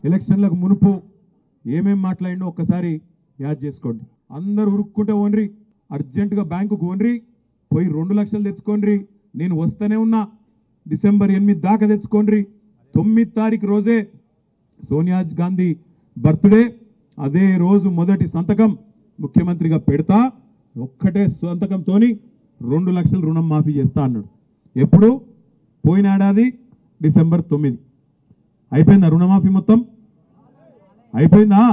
ఎలక్షన్లకు మునుపు ఏమేం మాట్లాడిండో ఒక్కసారి యాద్ చేసుకోండి అందరు ఉరుక్కుంటే ఓన్రి అర్జెంటుగా బ్యాంకుకు ఓన్రి పోయి రెండు లక్షలు తెచ్చుకోండి నేను వస్తూనే ఉన్నా డిసెంబర్ ఎనిమిది దాకా తెచ్చుకోండి తొమ్మిది తారీఖు రోజే సోనియా గాంధీ బర్త్డే అదే రోజు మొదటి సంతకం ముఖ్యమంత్రిగా పెడతా ఒక్కటే సంతకంతోని రెండు లక్షలు రుణం మాఫీ చేస్తా అన్నాడు ఎప్పుడు పోయిన ఏడాది డిసెంబర్ తొమ్మిది అయిపోయిందా రుణమాఫీ మొత్తం అయిపోయిందా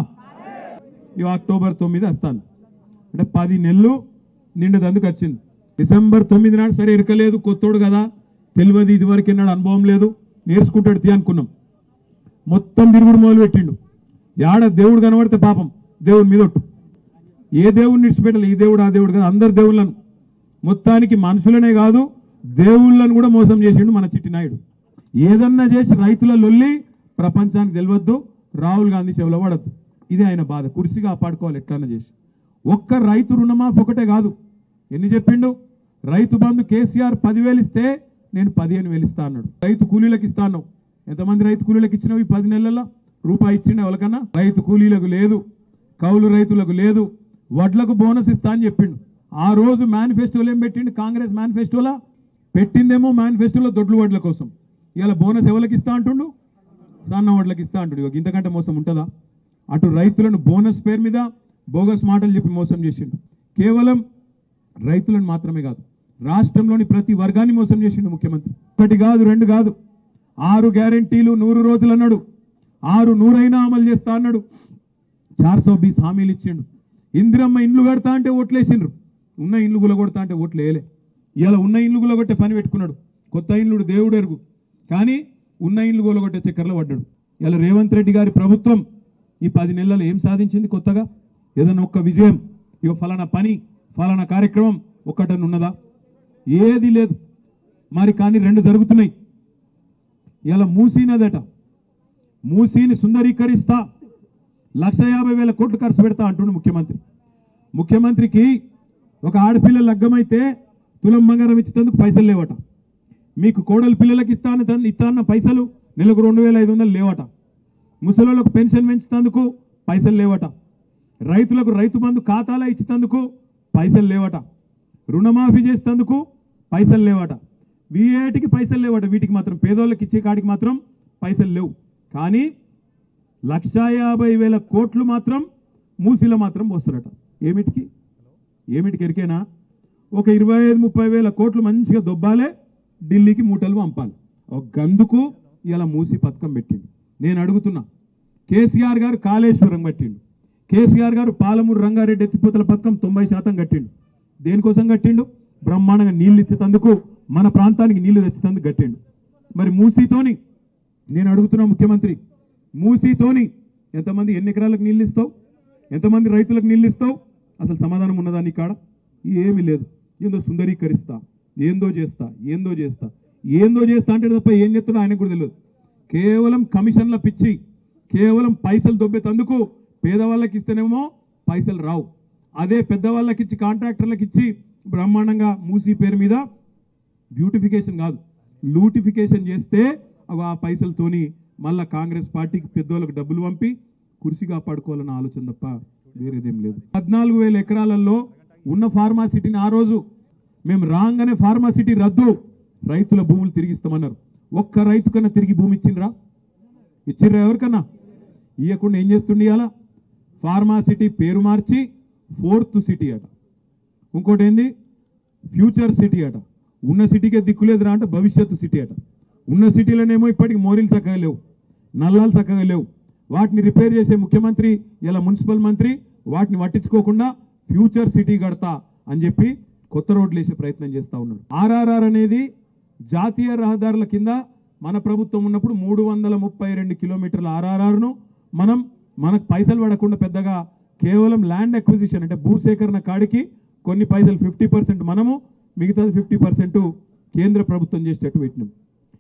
ఇవి అక్టోబర్ తొమ్మిది వస్తాను అంటే పది నెలలు నిండదందుకు వచ్చింది డిసెంబర్ తొమ్మిది నాడు సరే ఇరకలేదు కొత్తోడు కదా తెలియదు ఇదివరకు నాడు అనుభవం లేదు నేర్చుకుంటాడు తీ అనుకున్నాం మొత్తం తిరుగుడు మొదలు పెట్టిండు యాడ దేవుడు కనబడితే పాపం దేవుని మీద ఒట్టు ఏ దేవుడిని విడిచిపెట్టాలి ఈ దేవుడు ఆ దేవుడు కదా అందరు దేవుళ్ళను మొత్తానికి మనుషులనే కాదు దేవుళ్ళను కూడా మోసం చేసిండు మన చిట్టినాయుడు ఏదన్నా చేసి రైతుల లొల్లి ప్రపంచానికి తెలియద్దు రాహుల్ గాంధీ చెవులో పడద్దు ఇది ఆయన బాధ కుర్చీ కాపాడుకోవాలి ఎట్లన్నా చేసి ఒక్క రైతు రుణమాఫీ ఒకటే కాదు ఎన్ని చెప్పిండు రైతు బంధు కేసీఆర్ పదివేలు ఇస్తే నేను పదిహేను వేలు ఇస్తా అన్నాడు రైతు కూలీలకు ఇస్తా అన్నావు ఎంతమంది రైతు కూలీలకు ఇచ్చినావు ఈ పది నెలల్లో రూపాయి ఇచ్చిండే ఎవరికన్నా రైతు కూలీలకు లేదు కౌలు రైతులకు లేదు వడ్లకు బోనస్ ఇస్తా అని చెప్పిండు ఆ రోజు మేనిఫెస్టోలో ఏం పెట్టిండు కాంగ్రెస్ మేనిఫెస్టోలో పెట్టిందేమో మేనిఫెస్టోలో దొడ్లు వడ్ల కోసం ఇలా బోనస్ ఎవరికి ఇస్తా అంటుండు సన్న వడ్లకు ఇస్తా అంటుండు ఇక ఇంతకంటే మోసం ఉంటుందా అటు రైతులను బోనస్ పేరు మీద బోగస్ మాటలు చెప్పి మోసం చేసిండు కేవలం రైతులను మాత్రమే కాదు రాష్ట్రంలోని ప్రతి వర్గాన్ని మోసం చేసిండు ముఖ్యమంత్రి ఒకటి కాదు రెండు కాదు ఆరు గ్యారెంటీలు నూరు రోజులు అన్నాడు ఆరు నూరైనా అమలు చేస్తా అన్నాడు చార్ సో బీస్ హామీలు ఇచ్చిండు ఇందిరమ్మ ఇండ్లు కడతా అంటే ఓట్లేసిండ్రు ఉన్న ఇండ్లు గులగొడతా అంటే ఓట్లు వేయలే ఇలా ఉన్న ఇండ్లు గులగొట్టే పని పెట్టుకున్నాడు కొత్త ఇండ్లు దేవుడు ఎరుగు కానీ ఉన్న ఇండ్లు గులగొట్టే చక్కర్లో పడ్డాడు ఇలా రేవంత్ రెడ్డి గారి ప్రభుత్వం ఈ పది నెలల్లో ఏం సాధించింది కొత్తగా ఏదైనా ఒక్క విజయం ఇక ఫలానా పని ఫలానా కార్యక్రమం ఒక్కటని ఉన్నదా ఏది లేదు మరి కానీ రెండు జరుగుతున్నాయి ఇలా మూసీనదట మూసీని సుందరీకరిస్తా లక్ష యాభై వేల కోట్లు ఖర్చు పెడతా అంటుండు ముఖ్యమంత్రి ముఖ్యమంత్రికి ఒక ఆడపిల్ల లగ్గమైతే తులం బంగారం ఇచ్చేందుకు పైసలు లేవట మీకు కోడలు పిల్లలకి ఇస్తాను ఇస్తాన్న పైసలు నెలకు రెండు వేల ఐదు వందలు లేవట ముసలోళ్ళకు పెన్షన్ పెంచుతందుకు పైసలు లేవట రైతులకు రైతు బంధు ఖాతాలో ఇచ్చేందుకు పైసలు లేవట రుణమాఫీ చేసేందుకు పైసలు లేవట వీటికి పైసలు లేవట వీటికి మాత్రం పేదోళ్ళకి ఇచ్చే కాడికి మాత్రం పైసలు లేవు కానీ లక్షా యాభై వేల కోట్లు మాత్రం మూసీలో మాత్రం పోస్తారట ఏమిటికి ఏమిటికి ఎరికేనా ఒక ఇరవై ఐదు ముప్పై వేల కోట్లు మంచిగా దొబ్బాలే ఢిల్లీకి మూటలు పంపాలి ఒక గందుకు ఇలా మూసి పథకం పెట్టిండు నేను అడుగుతున్నా కేసీఆర్ గారు కాళేశ్వరం కట్టిండు కేసీఆర్ గారు పాలమూరు రంగారెడ్డి ఎత్తిపోతల పథకం తొంభై శాతం కట్టిండు దేనికోసం కట్టిండు బ్రహ్మాండంగా నీళ్ళు ఇచ్చేటందుకు మన ప్రాంతానికి నీళ్లు తెచ్చేటందుకు కట్టిండు మరి మూసీతోని నేను అడుగుతున్నా ముఖ్యమంత్రి మూసీతోని ఎంతమంది ఎన్ని ఎకరాలకు నీళ్ళు ఇస్తావు ఎంతమంది రైతులకు నీళ్ళు ఇస్తావు అసలు సమాధానం ఉన్నదా నీ కాడ ఏమీ లేదు ఏందో సుందరీకరిస్తా ఏందో చేస్తా ఏందో చేస్తా ఏందో చేస్తా అంటే తప్ప ఏం చెప్తున్నా ఆయనకు కూడా తెలియదు కేవలం కమిషన్ల పిచ్చి కేవలం పైసలు దొబ్బేతందుకు పేదవాళ్ళకి ఇస్తేనేమో పైసలు రావు అదే పెద్దవాళ్ళకి ఇచ్చి కాంట్రాక్టర్లకు ఇచ్చి బ్రహ్మాండంగా మూసీ పేరు మీద బ్యూటిఫికేషన్ కాదు లూటిఫికేషన్ చేస్తే అవి ఆ పైసలతోని మళ్ళా కాంగ్రెస్ పార్టీకి పెద్దోళ్ళకి డబ్బులు పంపి కుర్చీ కాపాడుకోవాలన్న ఆలోచన తప్ప వేరేదేం లేదు పద్నాలుగు వేల ఎకరాలలో ఉన్న ఫార్మాసిటీని ఆ రోజు మేము రాగానే ఫార్మాసిటీ రద్దు రైతుల భూములు తిరిగిస్తామన్నారు ఒక్క రైతు కన్నా తిరిగి భూమి ఇచ్చిండ్రా ఇచ్చిర్రా ఎవరికన్నా ఇవ్వకుండా ఏం చేస్తుండే ఇవాళ ఫార్మాసిటీ పేరు మార్చి ఫోర్త్ సిటీ అట ఇంకోటి ఏంది ఫ్యూచర్ సిటీ అట ఉన్న సిటీకే దిక్కులేదురా అంటే భవిష్యత్తు సిటీ అట ఉన్న సిటీలోనేమో ఇప్పటికి మోరీలు చక్కగా లేవు నల్లాలు చక్కగా లేవు వాటిని రిపేర్ చేసే ముఖ్యమంత్రి ఇలా మున్సిపల్ మంత్రి వాటిని పట్టించుకోకుండా ఫ్యూచర్ సిటీ కడతా అని చెప్పి కొత్త రోడ్లు వేసే ప్రయత్నం చేస్తా ఉన్నాడు ఆర్ఆర్ఆర్ అనేది జాతీయ రహదారుల కింద మన ప్రభుత్వం ఉన్నప్పుడు మూడు వందల ముప్పై రెండు కిలోమీటర్ల ఆర్ఆర్ఆర్ను మనం మనకు పైసలు పడకుండా పెద్దగా కేవలం ల్యాండ్ అక్విజిషన్ అంటే భూసేకరణ కాడికి కొన్ని పైసలు ఫిఫ్టీ పర్సెంట్ మనము మిగతాది ఫిఫ్టీ పర్సెంట్ కేంద్ర ప్రభుత్వం చేసేటట్టు పెట్టినాం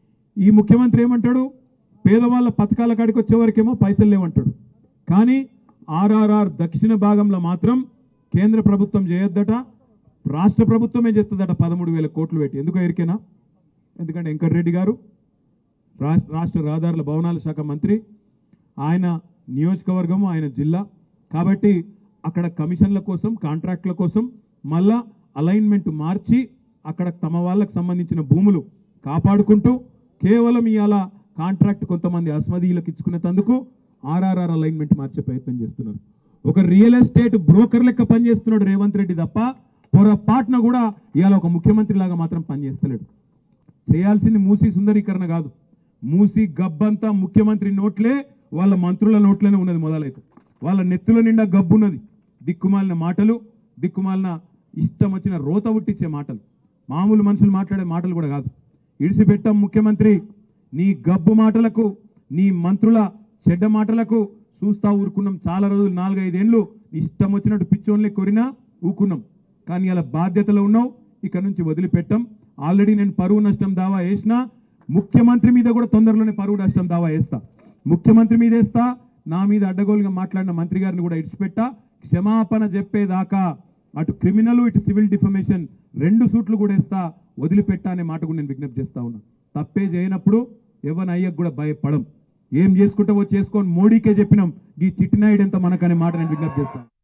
ఈ ముఖ్యమంత్రి ఏమంటాడు పేదవాళ్ళ పథకాల కాడికి వచ్చే వరకేమో పైసలు లేవంటాడు కానీ ఆర్ఆర్ఆర్ దక్షిణ భాగంలో మాత్రం కేంద్ర ప్రభుత్వం చేయొద్దట రాష్ట్ర ప్రభుత్వమే చేస్తుందట పదమూడు వేల కోట్లు పెట్టి ఎందుకో ఎరికేనా ఎందుకంటే వెంకటరెడ్డి గారు రాష్ట్ర రాష్ట్ర రహదారుల భవనాల శాఖ మంత్రి ఆయన నియోజకవర్గము ఆయన జిల్లా కాబట్టి అక్కడ కమిషన్ల కోసం కాంట్రాక్ట్ల కోసం మళ్ళా అలైన్మెంట్ మార్చి అక్కడ తమ వాళ్ళకు సంబంధించిన భూములు కాపాడుకుంటూ కేవలం ఇవాళ కాంట్రాక్ట్ కొంతమంది అస్మదీయులకు ఇచ్చుకునేందుకు ఆర్ఆర్ఆర్ అలైన్మెంట్ మార్చే ప్రయత్నం చేస్తున్నారు ఒక రియల్ ఎస్టేట్ బ్రోకర్ లెక్క పనిచేస్తున్నాడు రేవంత్ రెడ్డి తప్ప పొరపాటున కూడా ఇవాళ ఒక ముఖ్యమంత్రి లాగా మాత్రం పనిచేస్తలేడు చేయాల్సింది మూసి సుందరీకరణ కాదు మూసి గబ్బంతా ముఖ్యమంత్రి నోట్లే వాళ్ళ మంత్రుల నోట్లోనే ఉన్నది మొదలైతే వాళ్ళ నెత్తుల నిండా గబ్బున్నది దిక్కుమాలిన మాటలు దిక్కుమాలిన ఇష్టం వచ్చిన రోత ఉట్టించే మాటలు మామూలు మనుషులు మాట్లాడే మాటలు కూడా కాదు ఇడిసిపెట్టాం ముఖ్యమంత్రి నీ గబ్బు మాటలకు నీ మంత్రుల చెడ్డ మాటలకు చూస్తా ఊరుకున్నాం చాలా రోజులు నాలుగైదేళ్ళు ఇష్టం వచ్చినట్టు పిచ్చోన్లే కొరినా ఊకున్నాం కానీ అలా బాధ్యతలో ఉన్నావు ఇక్కడ నుంచి వదిలిపెట్టాం ఆల్రెడీ నేను పరువు నష్టం దావా వేసినా ముఖ్యమంత్రి మీద కూడా తొందరలోనే పరువు నష్టం దావా వేస్తా ముఖ్యమంత్రి మీద వేస్తా నా మీద అడ్డగోలుగా మాట్లాడిన మంత్రి గారిని కూడా ఇడిచిపెట్టా క్షమాపణ చెప్పేదాకా అటు క్రిమినల్ ఇటు సివిల్ డిఫమేషన్ రెండు సూట్లు కూడా వేస్తా వదిలిపెట్టా అనే మాట కూడా నేను విజ్ఞప్తి చేస్తా ఉన్నా తప్పే చేయనప్పుడు ఎవరిని అయ్యకు కూడా భయపడం ఏం చేసుకుంటావో చేసుకొని మోడీకే చెప్పినాం ఈ చిట్టినాయుడు ఎంత మనకనే మాట నేను విజ్ఞప్తి చేస్తాను